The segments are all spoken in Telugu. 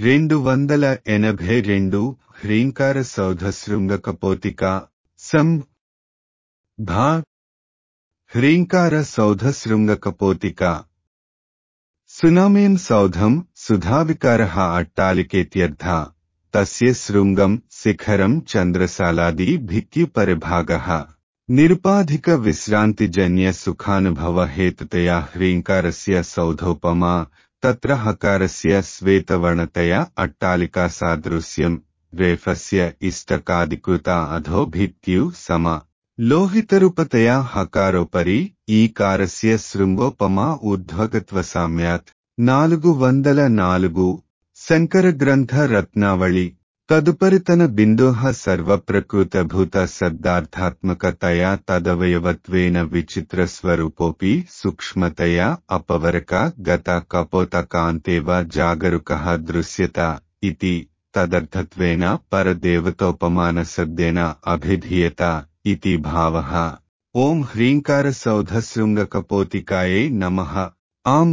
రెండు వందల ఎనభై రెండు హ్రీంకార సౌధ శృంగకపోతిక సం భా హ్రీంకార సౌధ శృంగకపోతిక సునామీం సౌధం సుధావికారः అట్టాలికేత్యర్థ తస్య శృంగం శిఖరం చంద్రశాలాది భిత్తిపరిభాగः నిరుపాధిక విశ్రాంతిజన్య సుఖానుభవ హేతుతయా హ్రీంకారస్య సౌధోపమా తత్ర హకారస్య శ్వేతవర్ణతయా అట్టాలికా సాదృశ్యం రేఫస్య ఇష్టకాదికృత అధో భిత్యు సమ లోహితరూపతయా హకారోపరి ఈకారస్య శృంగోపమా ఊర్ధ్వగత్వ సామ్యాత్ నాలుగు వందల నాలుగు శంకర గ్రంథ రత్నావళి తదుపరి తన బిందోహ సర్వప్రకృతభూత శబ్దార్థాత్మకతయా తదవయవత్వేన విచిత్ర స్వరూపోపి సూక్ష్మతయా అపవరక గత కపోతకాంతేవ జాగరుక దృశ్యత ఇతి తదర్థత్వేన పరదేవతోపమానశబ్దేన అభిధీయత ఇతి భావః ఓం హ్రీంకార సౌధ శృంగకపోతికాయే నమః ఆం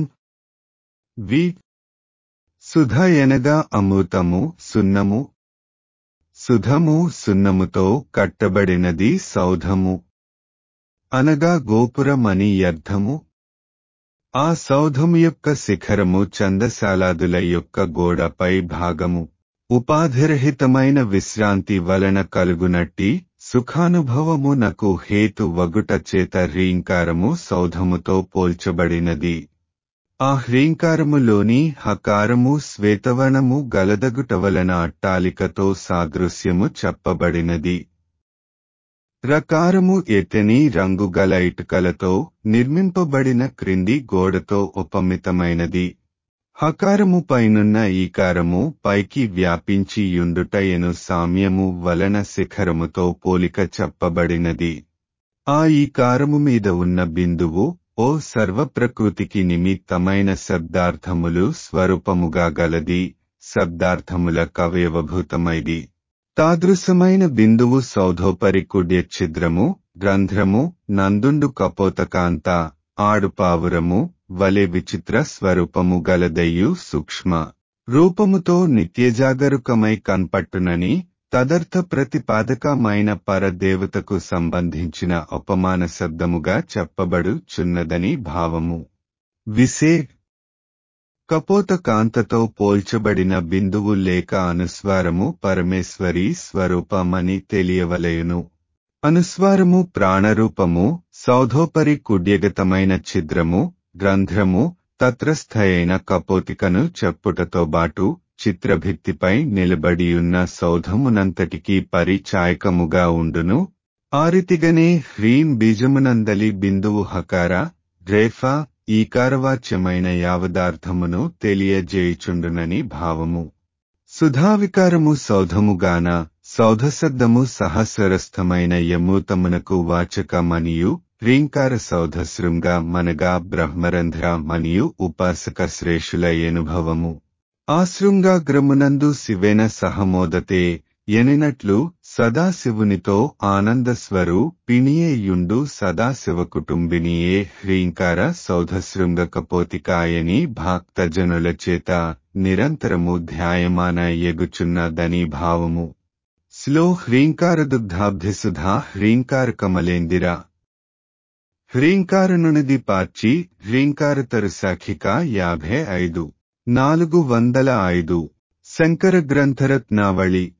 వి సుధ ఎనగా అమృతము సున్నము సుధము సున్నముతో కట్టబడినది సౌధము అనగా గోపురమని అర్థము ఆ సౌధము యొక్క శిఖరము చందశాలాదుల యొక్క గోడపై భాగము ఉపాధిరహితమైన విశ్రాంతి వలన కలుగునట్టి సుఖానుభవమునకు హేతు వగుట చేత హ్రీంకారము సౌధముతో పోల్చబడినది ఆ హ్రీంకారములోని హకారము శ్వేతవనము గలదగుట వలన అట్టాలికతో సాదృశ్యము చెప్పబడినది రకారము ఎతని రంగు గల ఇటుకలతో నిర్మింపబడిన క్రింది గోడతో ఉపమితమైనది హకారము పైనున్న ఈకారము పైకి వ్యాపించి యుండుట ఎను సామ్యము వలన శిఖరముతో పోలిక చెప్పబడినది ఆ ఈకారము మీద ఉన్న బిందువు ఓ సర్వప్రకృతికి నిమిత్తమైన శబ్దార్థములు స్వరూపముగా గలది శబ్దార్థముల కవయవభూతమైది తాదృశమైన బిందువు సౌధోపరి కుడ్య ఛిద్రము రంధ్రము నందుండు కపోతకాంత ఆడుపావురము వలె విచిత్ర స్వరూపము గలదయ్యు సూక్ష్మ రూపముతో నిత్యజాగరుకమై కన్పట్టునని తదర్థ ప్రతిపాదకమైన పరదేవతకు సంబంధించిన ఉపమాన శబ్దముగా చెప్పబడు చున్నదని భావము విసే కపోత కాంతతో పోల్చబడిన బిందువు లేక అనుస్వారము పరమేశ్వరి స్వరూపమని తెలియవలయును అనుస్వారము ప్రాణరూపము సౌధోపరి కుడ్యగతమైన ఛిద్రము గ్రంథము తత్రస్థయైన కపోతికను చెప్పుటతో బాటు చిత్రభిత్తిపై నిలబడియున్న సౌధమునంతటికీ పరిచాయకముగా ఉండును ఆరితిగనే హ్రీం బీజమునందలి బిందువు హకార రేఫా ఈకారవాచ్యమైన యావదార్థమును తెలియజేయుచుండునని భావము సుధావికారము సౌధముగాన సౌధశబ్దము సహస్రస్థమైన యమూతమునకు వాచకమనియు హ్రీంకార సౌధ శృంగ మనగా బ్రహ్మరంధ్ర మనియు ఉపాసక శ్రేషుల ఎనుభవము ఆ శృంగాగ్రమునందు శివేన సహమోదతే ఎనినట్లు సదాశివునితో ఆనందస్వరు పిణియేయుండు సదాశివ కుటుంబినియే హ్రీంకార సౌధశృంగకపోతికాయని భక్తజనుల చేత నిరంతరము ధ్యాయమాన ఎగుచున్నదని భావము స్లో హ్రీంకార దుగ్ధాబ్ధిసుధా హ్రీంకార కమలేందిర హ్రీంకారనునిది పార్చి హ్రీంకారతరు శాఖిక యాభై ఐదు నాలుగు వందల ఐదు శంకర గ్రంథరత్నావళి